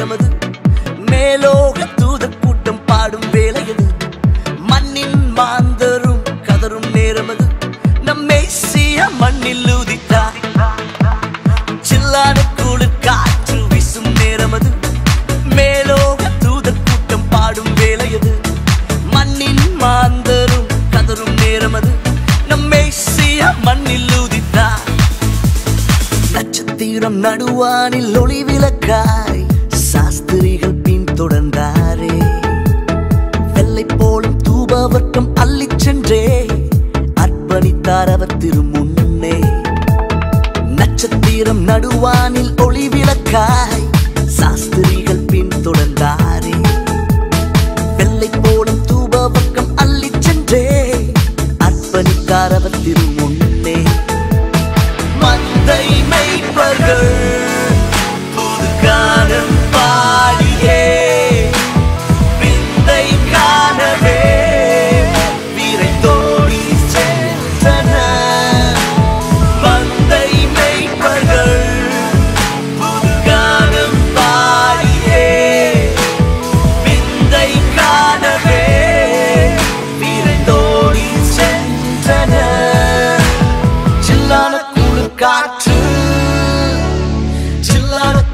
நேரமது மேலோக தூத கூட்டம் பாடும் வேலையது மண்ணின் மாந்தரும் கதரும் நேரமது நம்மை சீய மண்ணில் ஊதித்தார் சில்லான குளிர் காற்று வீசும் நேரமது மேலோக தூத கூட்டம் பாடும் வேலையது மண்ணின் மாந்தரும் கதரும் நேரமது நம்மை சீய மண்ணில் ஊதித்தார் நட்சத்திரம் நடுவானில் ஒளி விளக்காய் சாஸ்திரிகள் பின்தொடர்ந்தாரே வெள்ளை போலும் தூபவர்க்கம் அள்ளிச் சென்றே அர்ப்பணித்தார் அவர் திருமுன்னே நட்சத்திரம் நடுவானில் ஒளி விளக்காய் சாஸ்திரிகள் பின்தொடர்ந்தாரே வெள்ளை போலும் தூபவர்க்கம் அள்ளிச் சென்றே அர்ப்பணித்தார் அவர் திருமுன்னே மந்தை மெய்ப்பர்கள் புது காலம் பாடியே விந்தை காணவே விரைந்தோடி சென்றனர் மந்தை மெய்ப்பர்கள் புது காலம் பாடியே விந்தை காணவே விரைந்தோடி சென்றனர் சில்லான குளிர் காற்று சில்லான